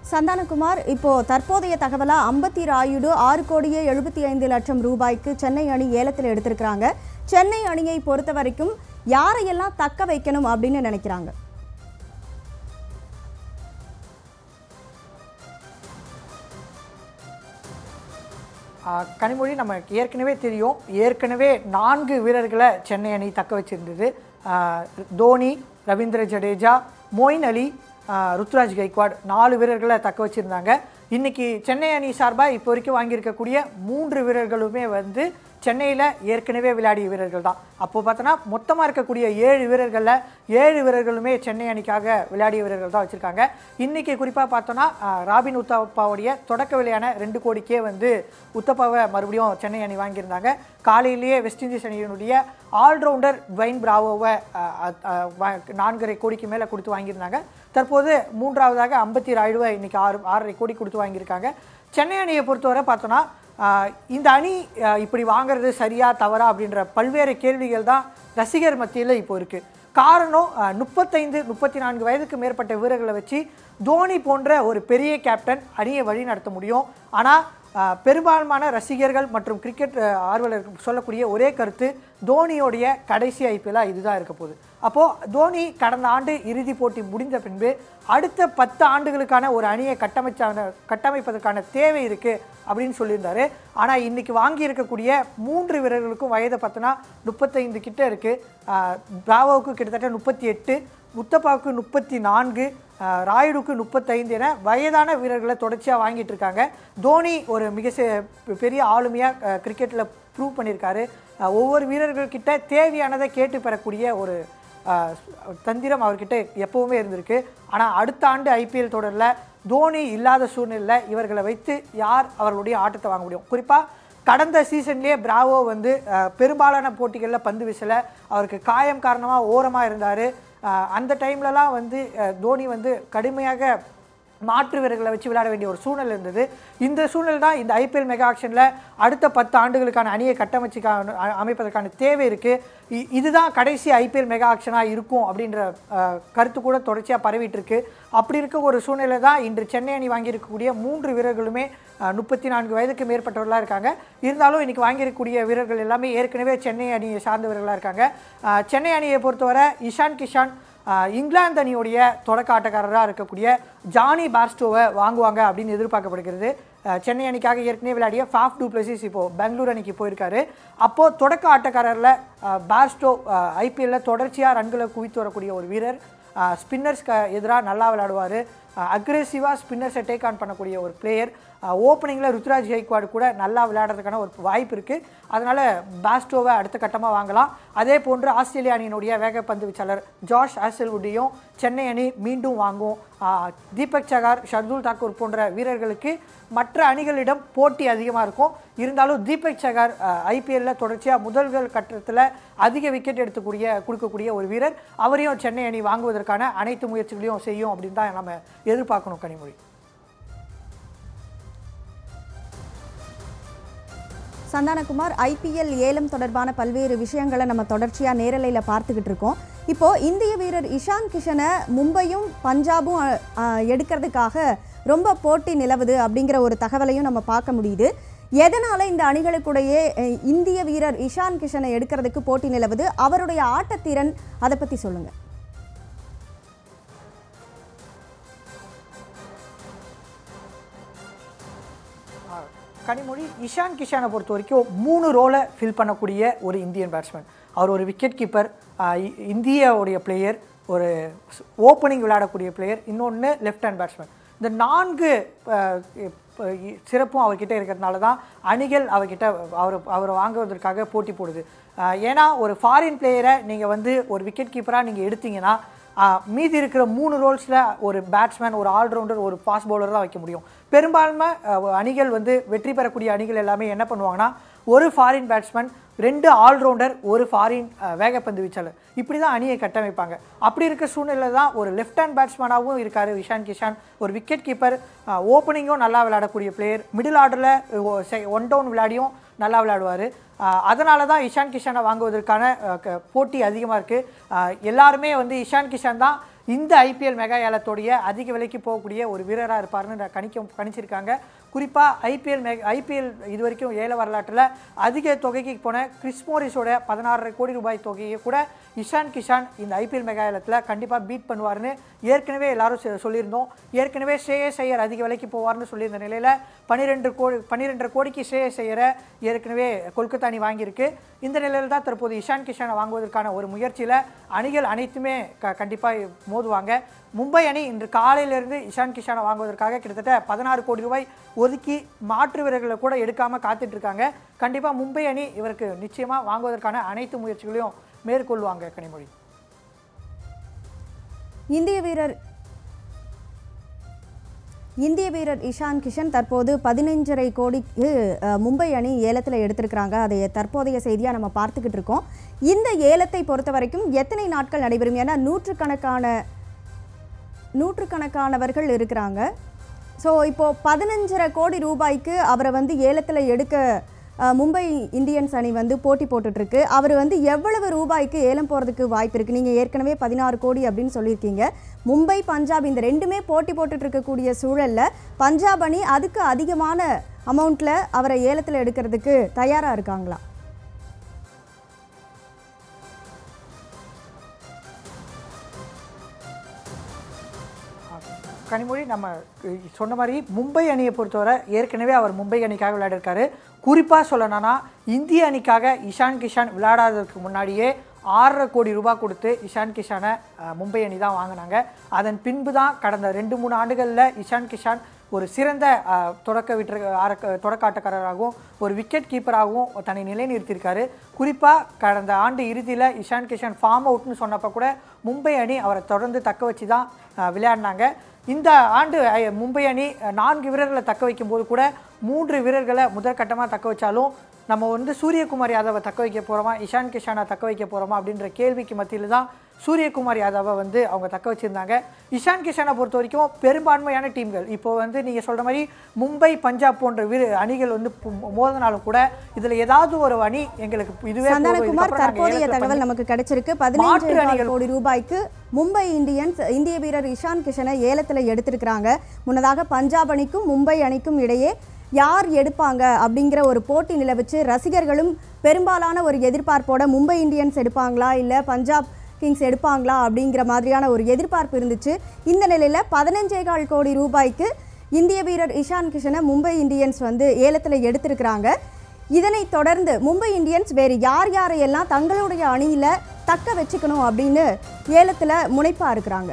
சந்தானகுமார் இப்போ தற்போதைய தகவலா அம்பத்தி ராயுடு ஆறு கோடியே எழுபத்தி ஐந்து லட்சம் ரூபாய்க்கு சென்னை அணி ஏலத்தில் எடுத்திருக்கிறாங்க சென்னை அணியை பொறுத்த வரைக்கும் யாரையெல்லாம் தக்க வைக்கணும் அப்படின்னு நினைக்கிறாங்க ஆ, கனிமொழி நமக்கு ஏற்கனவே தெரியும் ஏற்கனவே நான்கு வீரர்களை சென்னை அணி தக்க வச்சிருந்தது ஆ, தோனி ரவீந்திர ஜடேஜா மொயின் அலி ஆ, ருத்ராஜ் கைக்வாட் நாலு வீரர்களை தக்க வச்சிருந்தாங்க இன்னைக்கு சென்னை அணி சார்பாக இப்போ வரைக்கும் வாங்கியிருக்கக்கூடிய மூன்று வீரர்களுமே வந்து சென்னையில் ஏற்கனவே விளையாடிய வீரர்கள் தான் அப்போ பார்த்தோன்னா மொத்தமாக இருக்கக்கூடிய ஏழு வீரர்களில் ஏழு வீரர்களுமே சென்னை அணிக்காக விளையாடிய வீரர்கள் தான் வச்சுருக்காங்க இன்றைக்கி குறிப்பாக பார்த்தோன்னா ஆஹ், ராபின் உத்தப்பாவுடைய தொடக்க விலையான ரெண்டு கோடிக்கே வந்து உத்தப்பாவை மறுபடியும் சென்னை அணி வாங்கியிருந்தாங்க காலையிலேயே வெஸ்ட் இண்டீஸ் அணியினுடைய ஆல்ரவுண்டர் ட்வைன் பிராவோவை ஆஹ், ஆஹ், ஆஹ், வா- நான்கரை கோடிக்கு மேலே கொடுத்து வாங்கியிருந்தாங்க தற்போது மூன்றாவதாக அம்பத்தி ராயுடுவை இன்னைக்கு ஆறு ஆறரை கோடி கொடுத்து வாங்கியிருக்காங்க சென்னை அணியை பொறுத்தவரை பார்த்தோன்னா ஆஹ் இந்த அணி ஆஹ் இப்படி வாங்குறது சரியா தவறா அப்படின்ற பல்வேறு கேள்விகள் தான் ரசிகர் மத்தியில் இப்போ இருக்கு காரணம் ஆஹ் முப்பத்தைந்து முப்பத்தி நான்கு வயதுக்கு மேற்பட்ட வீரர்களை வச்சு தோனி போன்ற ஒரு பெரிய கேப்டன் அணியை வழி நடத்த முடியும் ஆனால் பெரும்பான்மையான ரசிகர்கள் மற்றும் கிரிக்கெட் ஆஹ் ஆர்வலர்கள் சொல்லக்கூடிய ஒரே கருத்து தோனியோடைய கடைசி ஐபிஎல்லாக இதுதான் இருக்க போகுது அப்போது தோனி கடந்த ஆண்டு இறுதி போட்டி முடிந்த பின்பு அடுத்த பத்து ஆண்டுகளுக்கான ஒரு அணியை கட்டமைச்சான கட்டமைப்பதற்கான தேவை இருக்குது அப்படின்னு சொல்லியிருந்தாரு ஆனால் இன்னைக்கு வாங்கி இருக்கக்கூடிய மூன்று வீரர்களுக்கும் வயதை பார்த்தோன்னா முப்பத்தைந்து கிட்ட இருக்குது பிராவோவுக்கு கிட்டத்தட்ட முப்பத்தி எட்டு முத்தப்பாவுக்கு முப்பத்தி நான்கு ஆஹ் ராயுடுக்கு முப்பத்தைந்து என வயதான வீரர்களை தொடர்ச்சியாக வாங்கிட்டு இருக்காங்க தோனி ஒரு மிக செ- பெரிய ஆளுமையாக கிரிக்கெட்டில் ப்ரூவ் பண்ணியிருக்காரு ஆஹ் ஒவ்வொரு வீரர்கள்கிட்ட தேவையானதை கேட்டு பெறக்கூடிய ஒரு ஆஹ் தந்திரம் அவர்கிட்ட எப்பவுமே இருந்திருக்கு ஆனால் அடுத்த ஆண்டு ஐபிஎல் தொடரில் தோனி இல்லாத சூழ்நிலையில் இவர்களை வைத்து யார் அவர்களுடைய ஆட்டத்தை வாங்க முடியும் குறிப்பாக கடந்த சீசன்லேயே பிராவோ வந்து ஆஹ் பெரும்பாலான போட்டிகளில் பந்து வீசலை அவருக்கு காயம் காரணமாக ஓரமாக இருந்தார் அந்த டைம்லலாம் வந்து ஆஹ் தோனி வந்து கடுமையாக மாற்று வீரர்களை வச்சு விளையாட வேண்டிய ஒரு சூழ்நிலை இருந்தது இந்த சூழ்நிலை தான் இந்த ஐபிஎல் மெகா ஆக்ஷனில் அடுத்த பத்து ஆண்டுகளுக்கான அணியை கட்டமைச்சு அமைப்பதற்கான தேவை இருக்குது இதுதான் கடைசி ஐபிஎல் மெகா ஆக்ஷனாக இருக்கும் அப்படின்ற அஹ், கருத்து கூட தொடர்ச்சியாக பரவிட்டு இருக்கு அப்படி இருக்க ஒரு சூழ்நிலை தான் இன்று சென்னை அணி வாங்கியிருக்கக்கூடிய மூன்று வீரர்களுமே முப்பத்தி நான்கு வயதுக்கு மேற்பட்டவர்களாக இருக்காங்க இருந்தாலும் இன்னைக்கு வாங்கியிருக்கக்கூடிய வீரர்கள் எல்லாமே ஏற்கனவே சென்னை அணியை சார்ந்தவர்களாக இருக்காங்க அஹ், சென்னை அணியை பொறுத்தவரை இஷான் கிஷான் ஆஹ் இங்கிலாந்து அணியுடைய தொடக்க ஆட்டக்காரராக இருக்கக்கூடிய ஜானி பார்ஸ்டோவை வாங்குவாங்க அப்படின்னு எதிர்பார்க்கப்படுகிறது ஆஹ் சென்னை அணிக்காக ஏற்கனவே விளையாடிய ஃபாஃப் டூ பிளஸிஸ் இப்போ பெங்களூர் அணிக்கு போயிருக்காரு அப்போது தொடக்க ஆட்டக்காரரில் பார்ஸ்டோ ஐபிஎல்ல தொடர்ச்சியாக ரன்களை குவித்து வரக்கூடிய ஒரு வீரர் ஸ்பின்னர்ஸ்க்கு எதிராக நல்லா விளையாடுவார் அக்ரெசிவாக ஸ்பின்னர்ஸை டேக் ஆன் பண்ணக்கூடிய ஒரு பிளேயர் ஓப்பனிங்கில் ருத்ராஜ் கெய்க்வாடு கூட நல்லா விளையாடுறதுக்கான ஒரு வாய்ப்பு இருக்குது அதனால் பாஸ்டோவை அடுத்த கட்டமாக வாங்கலாம் அதே போன்று ஆஸ்திரேலிய அணியினுடைய வேகப்பந்து வீச்சாளர் ஜாஷ் ஆசல்வுட்டையும் சென்னை அணி மீண்டும் வாங்கும் ஆஹ் தீபக் சகார் ஷர்துல் தாக்கூர் போன்ற வீரர்களுக்கு மற்ற அணிகளிடம் போட்டி அதிகமாக இருக்கும் இருந்தாலும் தீபக் சகார் ஐபிஎல்ல தொடர்ச்சியாக முதல்கள் கட்டத்தில் அதிக விக்கெட் எடுத்துக்கூடிய கொடுக்கக்கூடிய ஒரு வீரர் அவரையும் சென்னை அணி வாங்குவதற்கான அனைத்து முயற்சிகளையும் செய்யும் அப்படின்னு தான் நம்ம எதிர்பார்க்கணும் கனிமொழி சந்தானகுமார் ஐபிஎல் ஏலம் தொடர்பான பல்வேறு விஷயங்களை நம்ம தொடர்ச்சியாக நேரலையில் பார்த்துக்கிட்டு இருக்கோம் இப்போ இந்திய வீரர் இஷான் கிஷனை மும்பையும் பஞ்சாபும் அ, அ, எடுக்கிறதுக்காக ரொம்ப போட்டி நிலவுது அப்படிங்கிற ஒரு தகவலையும் நம்ம பார்க்க முடியுது எதனால இந்த அணிகளுக்குடையே அ, இந்திய வீரர் இஷான் கிஷனை எடுக்கிறதுக்கு போட்டி நிலவுது அவருடைய ஆட்டத்திறன் அதை பற்றி சொல்லுங்க கனிமொழி இஷான் கிஷானை பொறுத்த வரைக்கும் மூணு ரோலை ஃபில் பண்ணக்கூடிய ஒரு இந்தியன் பேட்ஸ்மேன் அவர் ஒரு விக்கெட் கீப்பர் இந்தியாவுடைய பிளேயர் ஒரு ஓப்பனிங் விளையாடக்கூடிய பிளேயர் இன்னொன்று லெஃப்ட் ஹேண்ட் பேட்ஸ்மேன் இந்த நான்கு ஆஹ், இப்ப இ- சிறப்பும் அவர்கிட்ட இருக்கிறதுனால தான் அணிகள் அவர்கிட்ட அவர் அவரை வாங்குவதற்காக போட்டி போடுது ஆஹ், ஏன்னா ஒரு ஃபாரின் பிளேயரை நீங்கள் வந்து ஒரு விக்கெட் கீப்பராக நீங்கள் எடுத்தீங்கன்னா ஆஹ் மீதி இருக்கிற மூணு ரோல்ஸில் ஒரு பேட்ஸ்மேன் ஒரு ஆல்ரவுண்டர் ஒரு ஃபாஸ்ட் பவுலர் தான் வைக்க முடியும் பெரும்பான்மை ஆஹ் அணிகள் வந்து வெற்றி பெறக்கூடிய அணிகள் எல்லாமே என்ன பண்ணுவாங்கன்னா ஒரு ஃபாரின் பேட்ஸ்மேன் ரெண்டு ஆல்ரவுண்டர் ஒரு ஃபாரின் வேகப்பந்து வீச்சாளர் இப்படி தான் அணியை கட்டமைப்பாங்க அப்படி இருக்க சூழ்நிலை தான் ஒரு லெஃப்ட் ஹேண்ட் பேட்ஸ்மேனாகவும் இருக்கார் விஷான் கிஷான் ஒரு விக்கெட் கீப்பர் ஓப்பனிங்கும் நல்லா விளையாடக்கூடிய பிளேயர் மிடில் ஆர்டரில் ஒன் டவுன் விளையாடியும் நல்லா விளையாடுவார் அதனால தான் இஷான் கிஷானை வாங்குவதற்கான அஹ், க- போட்டி அதிகமாக இருக்குது எல்லாருமே வந்து இஷான் கிஷான் தான் இந்த ஐபிஎல் மெகா ஏலத்தோடைய அதிக விலைக்கு போகக்கூடிய ஒரு வீரராக இருப்பார்னு நான் கணிக்க கணிச்சிருக்காங்க குறிப்பாக ஐபிஎல் மெ ஐபிஎல் இது வரைக்கும் ஏல வரலாற்றில் அதிக தொகைக்கு போன கிறிஸ்மோரிஸோட பதினாறரை கோடி ரூபாய் தொகையை கூட இஷான் கிஷான் இந்த ஐபிஎல் மெகா ஏலத்தில் கண்டிப்பாக பீட் பண்ணுவார்னு ஏற்கனவே எல்லாரும் சொ- சொல்லியிருந்தோம் ஏற்கனவே ஸ்ரேயஸ் ஐயர் அதிக விலைக்கு போவார்னு சொல்லியிருந்த நிலையில் பன்னிரெண்டு கோடி பன்னிரெண்டரை கோடிக்கு ஸ்ரேயஸ் ஐயரை ஏற்கனவே கொல்கத்தா அணி வாங்கியிருக்கு இந்த நிலையில் தான் தற்போது இஷான் கிஷானை வாங்குவதற்கான ஒரு முயற்சியில் அணிகள் அனைத்துமே க கண்டிப்பாக மோதுவாங்க மும்பை அணி இன்று காலையிலிருந்து இஷான் கிஷானை வாங்குவதற்காக கிட்டத்தட்ட பதினாறு கோடி ரூபாய் ஒதுக்கி மாற்று வீரர்களை கூட எடுக்காமல் காத்துட்டு இருக்காங்க கண்டிப்பாக மும்பை அணி இவருக்கு நிச்சயமாக வாங்குவதற்கான அனைத்து முயற்சிகளையும் மேற்கொள்வாங்க கனிமொழி இந்திய வீரர் இந்திய வீரர் இஷான் கிஷன் தற்போது பதினஞ்சரை கோடிக்கு அஹ், மும்பை அணி ஏலத்தில் எடுத்திருக்கிறாங்க அதை தற்போதைய செய்தியாக நம்ம பார்த்துக்கிட்டு இருக்கோம் இந்த ஏலத்தை பொறுத்த வரைக்கும் எத்தனை நாட்கள் நடைபெறும் ஏன்னா நூற்றுக்கணக்கான நூற்றுக்கணக்கானவர்கள் இருக்கிறாங்க ஸோ இப்போது பதினஞ்சரை கோடி ரூபாய்க்கு அவரை வந்து ஏலத்தில் எடுக்க அஹ், மும்பை இந்தியன்ஸ் அணி வந்து போட்டி போட்டுட்ருக்கு அவர் வந்து எவ்வளவு ரூபாய்க்கு ஏலம் போகிறதுக்கு வாய்ப்பு இருக்குது நீங்கள் ஏற்கனவே பதினாறு கோடி அப்படின்னு சொல்லியிருக்கீங்க மும்பை பஞ்சாப் இந்த ரெண்டுமே போட்டி போட்டுட்டு இருக்கக்கூடிய சூழலில் பஞ்சாப் அணி அதுக்கு அதிகமான அமௌண்ட்டில் அவரை ஏலத்தில் எடுக்கிறதுக்கு தயாராக இருக்காங்களா கனிமொழி நம்ம அஹ், சொன்ன மாதிரி மும்பை அணியை பொறுத்தவரை ஏற்கனவே அவர் மும்பை அணிக்காக விளையாடிருக்காரு குறிப்பாக சொல்லணும்னா இந்திய அணிக்காக இஷான் கிஷான் விளையாடாததுக்கு முன்னாடியே ஆறரை கோடி ரூபாய் கொடுத்து இஷான் கிஷானை அஹ், மும்பை அணி தான் வாங்கினாங்க அதன் பின்பு தான் கடந்த ரெண்டு மூணு ஆண்டுகளில் இஷான் கிஷான் ஒரு சிறந்த அஹ், தொடக்க விட்டு ஆரக்க தொடக்க ஆட்டக்காரராகவும் ஒரு விக்கெட் கீப்பராகவும் தன்னை நிலைநிறுத்தியிருக்காரு குறிப்பாக கடந்த ஆண்டு இறுதியில் இஷான் கிஷான் ஃபார்ம் அவுட்னு சொன்னப்போ கூட மும்பை அணி அவரை தொடர்ந்து தக்க வச்சு தான் அஹ், விளையாடினாங்க இந்த ஆண்டு அஹ், மும்பை அணி அஹ், நான்கு வீரர்களை தக்க வைக்கும்போது கூட மூன்று வீரர்களை முதற்கட்டமாக தக்க வச்சாலும் நம்ம வந்து சூரியகுமார் யாதவை தக்க வைக்க போகிறோமா இஷான் கிஷானை தக்க வைக்க போகிறோமா அப்படின்ற கேள்விக்கு மத்தியில் தான் சூரியகுமார் யாதவை வந்து அவங்க தக்க வச்சுருந்தாங்க இஷான் கிஷானை பொறுத்த வரைக்கும் பெரும்பான்மையான டீம்கள் இப்போ வந்து நீங்கள் சொல்கிற மாதிரி மும்பை பஞ்சாப் போன்ற வீர அணிகள் வந்து பு- மோதினாலும் கூட இதில் ஏதாவது ஒரு அணி எங்களுக்கு இதுவே போதும், சந்தானகுமார் இதுக்கப்புறம் நாங்க தற்போதைய ஏலத்துல தகவல் பண்ணி- நமக்கு கிடைச்சிருக்கு மாற்று பதினஞ்சு அணிகள். கோடி ரூபாய்க்கு மும்பை இந்தியன்ஸ் இந்திய வீரர் இஷான் கிஷனை ஏலத்தில் எடுத்திருக்கிறாங்க முன்னதாக பஞ்சாப் அணிக்கும் மும்பை அணிக்கும் இடையே யார் எடுப்பாங்க அப்படிங்கிற ஒரு போட்டி நிலவுச்சு ரசிகர்களும் பெரும்பாலான ஒரு எதிர்பார்ப்போட மும்பை இந்தியன்ஸ் எடுப்பாங்களா இல்லை பஞ்சாப் கிங்ஸ் எடுப்பாங்களா அப்படிங்கிற மாதிரியான ஒரு எதிர்பார்ப்பு இருந்துச்சு இந்த நிலையில் பதினஞ்சே கால் கோடி ரூபாய்க்கு இந்திய வீரர் இஷான் கிஷனை மும்பை இந்தியன்ஸ் வந்து ஏலத்தில் எடுத்திருக்கிறாங்க இதனைத் தொடர்ந்து மும்பை இந்தியன்ஸ் வேறு யார் யாரையெல்லாம் தங்களுடைய அணியில் தக்க வச்சுக்கணும் அப்படின்னு ஏலத்தில் முனைப்பாக இருக்கிறாங்க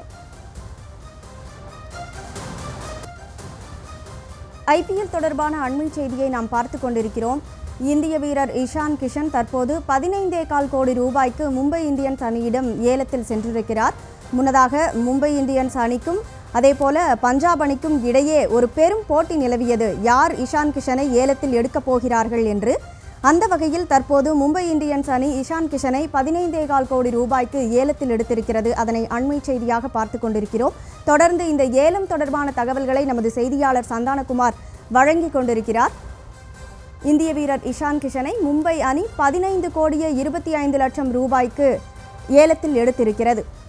ஐபிஎல் தொடர்பான அண்மை செய்தியை நாம் பார்த்து கொண்டிருக்கிறோம் இந்திய வீரர் இஷான் கிஷன் தற்போது பதினைந்தே கால் கோடி ரூபாய்க்கு மும்பை இந்தியன்ஸ் அணியிடம் ஏலத்தில் சென்றிருக்கிறார் முன்னதாக மும்பை இந்தியன்ஸ் அணிக்கும் அதேபோல பஞ்சாப் அணிக்கும் இடையே ஒரு பெரும் போட்டி நிலவியது யார் இஷான் கிஷனை ஏலத்தில் எடுக்கப் போகிறார்கள் என்று அந்த வகையில் தற்போது மும்பை இந்தியன்ஸ் அணி இஷான் கிஷனை பதினைந்தே கால் கோடி ரூபாய்க்கு ஏலத்தில் எடுத்திருக்கிறது அதனை அண்மை செய்தியாக பார்த்து கொண்டிருக்கிறோம் தொடர்ந்து இந்த ஏலம் தொடர்பான தகவல்களை நமது செய்தியாளர் சந்தானகுமார் வழங்கிக் கொண்டிருக்கிறார் இந்திய வீரர் இஷான் கிஷனை மும்பை அணி பதினைந்து கோடியே இருபத்தி ஐந்து லட்சம் ரூபாய்க்கு ஏலத்தில் எடுத்திருக்கிறது